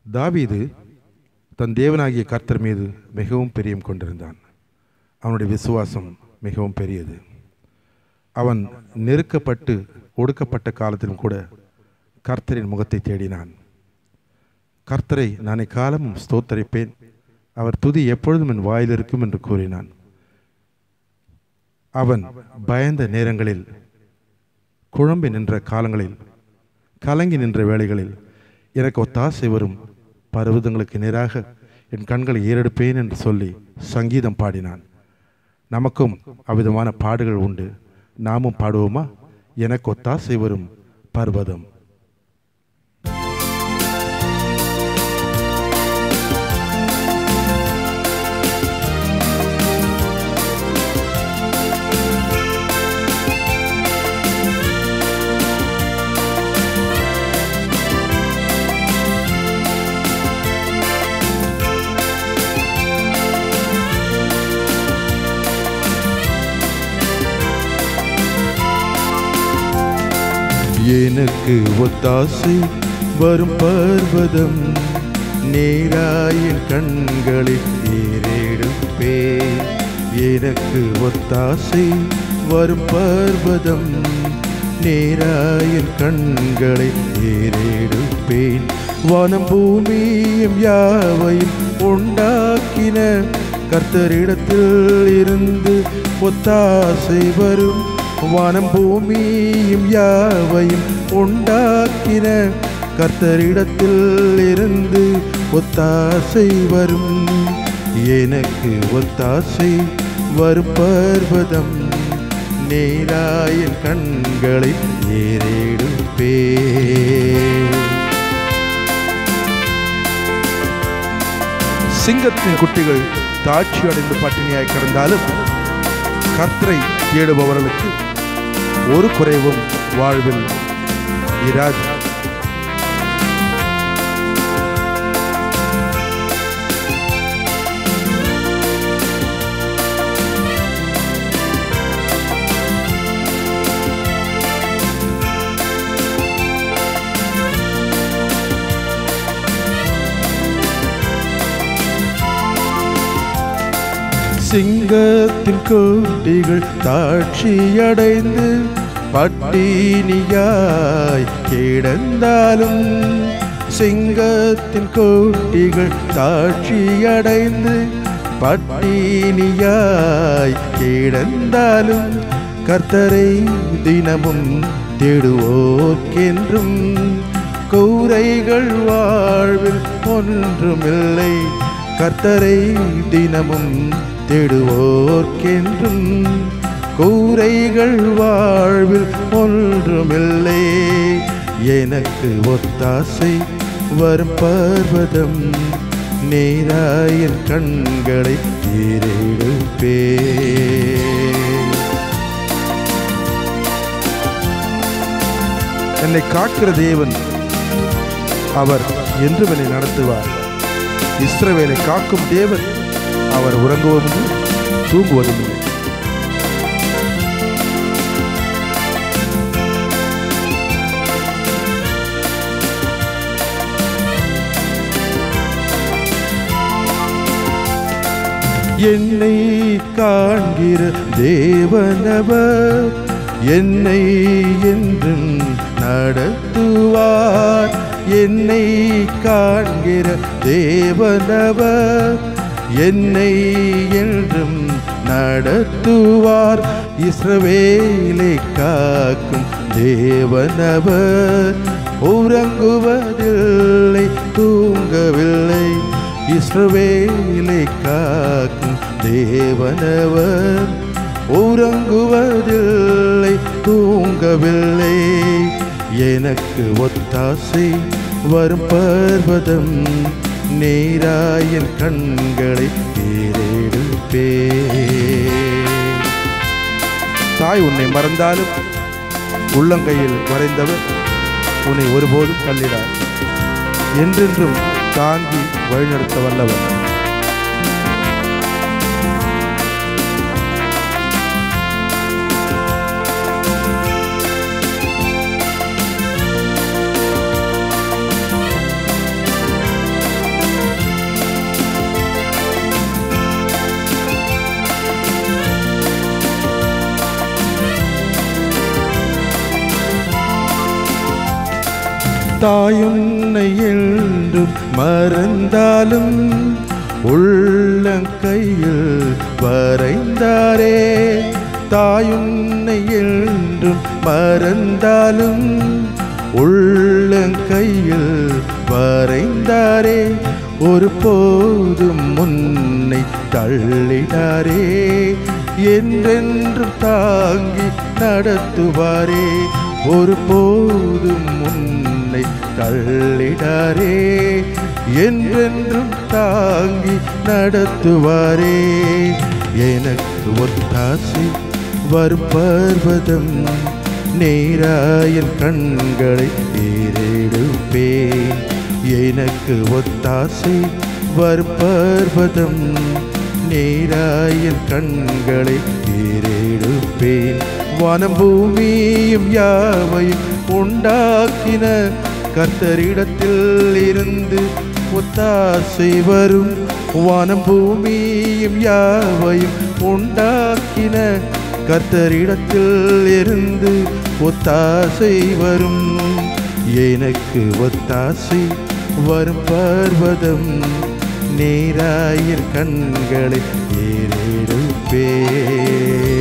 தாவீது தன் தேவனாகிய கர்த்தர் மீது மிகவும் பிரியம் கொண்டிருந்தான் அவனுடைய விசுவாசம் மிகவும் பெரியது அவன் நெருக்கப்பட்டு ஒடுக்கப்பட்ட காலத்திலும் கூட கர்த்தரின் முகத்தை தேடினான் கர்த்தரை நான் காலமும் ஸ்தோத்தரிப்பேன் அவர் துதி எப்பொழுதும் என் வாயில் இருக்கும் என்று கூறினான் அவன் பயந்த நேரங்களில் குழம்பி நின்ற காலங்களில் கலங்கி நின்ற வேளைகளில் எனக்கு ஒத்தாசை வரும் பர்வதங்களுக்கு நேராக என் கண்களை ஏறெடுப்பேன் என்று சொல்லி சங்கீதம் பாடினான் நமக்கும் அவ்விதமான பாடுகள் உண்டு நாமும் பாடுவோமா எனக்கு ஒத்தாசை வரும் பர்வதம் எனக்கு ஒத்தாசை வரும் பர்வதம் நேராயின் கண்களில் ஏறெடுப்பே எனக்கு ஒத்தாசை வரும் பர்வதம் நேராயின் கண்களை ஏறெடுப்பேன் வானம் பூமியும் யாவையும் உண்டாக்கின கர்த்தரிடத்தில் இருந்து ஒத்தாசை வரும் வானம் பூமியும் யாவையும் உண்டாக்கின கர்த்தரிடத்தில் இருந்து ஒத்தாசை வரும் எனக்கு ஒத்தாசை வரும் பர்வதம் நேராயன் கண்களை ஏறெடுப்பே சிங்கத்தின் குட்டிகள் தாட்சி அடைந்து பட்டினியாய் கிடந்தாலும் கர்த்தரை தேடுபவர்களுக்கு ஒரு குறைவும் வாழ்வில் இராது சிங்கத்தின் குட்டிகள் தாட்சியடைந்து பட்டினியாய் கிடந்தாலும் சிங்கத்தின் குட்டிகள் தாட்சியடைந்து பட்டினியாய் கிடந்தாலும் கர்த்தரை தினமும் தேடுவோர்க்கென்றும் கூரைகள் வாழ்வில் ஒன்றுமில்லை கர்த்தரை தினமும் தேடுவோர்க்கென்றும் கூரைகள் வாழ்வில் ஒன்றுமில்லை எனக்கு ஒத்தாசை வரும் பர்வதம் நேராயன் கண்களை ஏறெடுப்பே என்னை காக்கிற தேவன் அவர் என்றும் என்னை நடத்துவார் இஸ்ரவேலை காக்கும் தேவன் அவர் உறங்குவதும் தூங்குவதும் இல்லை என்னை காண்கிற தேவனவர் என்னை என்றும் நடத்துவார் என்னை காண்கிற தேவனவர் என்னை என்றும் நடத்துவார் இஸ்ரவேலை காக்கும் தேவனவர் உறங்குவதில்லை தூங்கவில்லை இஸ்ரவேலை காக்கும் தேவனவர் உறங்குவதில்லை தூங்கவில்லை எனக்கு ஒத்தாசை வரும் பர்வதம் நேராயன் கண்களை ஏறெடுப்பே தாய் உன்னை மறந்தாலும் உள்ளங்கையில் வரைந்தவர் உன்னை ஒருபோதும் கல்லிடார் என்றென்றும் தாங்கி வழிநடத்த வல்லவர் தாயுன்னை என்றும் மறந்தாலும் உள்ளங்கையில் வரைந்தாரே தாயுன்னை என்றும் மறந்தாலும் உள்ளங்கையில் வரைந்தாரே ஒரு போதும் முன்னை தள்ளினாரே என்றென்றும் தாங்கி நடத்துவாரே ஒரு போதும் முன்னை தள்ளிடாரே என்றென்றும் தாங்கி நடத்துவாரே எனக்கு ஒத்தாசை வரும் பர்வதம் நேராயன் கண்களை ஏறெடுப்பேன் எனக்கு ஒத்தாசை வரும் பர்வதம் நேராயன் கண்களை ஏறெடுப்பேன் வானம் பூமியும் யாவையும் உண்டாக்கின கர்த்தரிடத்தில் இருந்து ஒத்தாசை வரும் வானம் பூமியும் யாவையும் உண்டாக்கின கர்த்தரிடத்தில் இருந்து ஒத்தாசை வரும் எனக்கு ஒத்தாசை வரும் பர்வதம் நேராயர் கண்களை ஏறெடுப்பே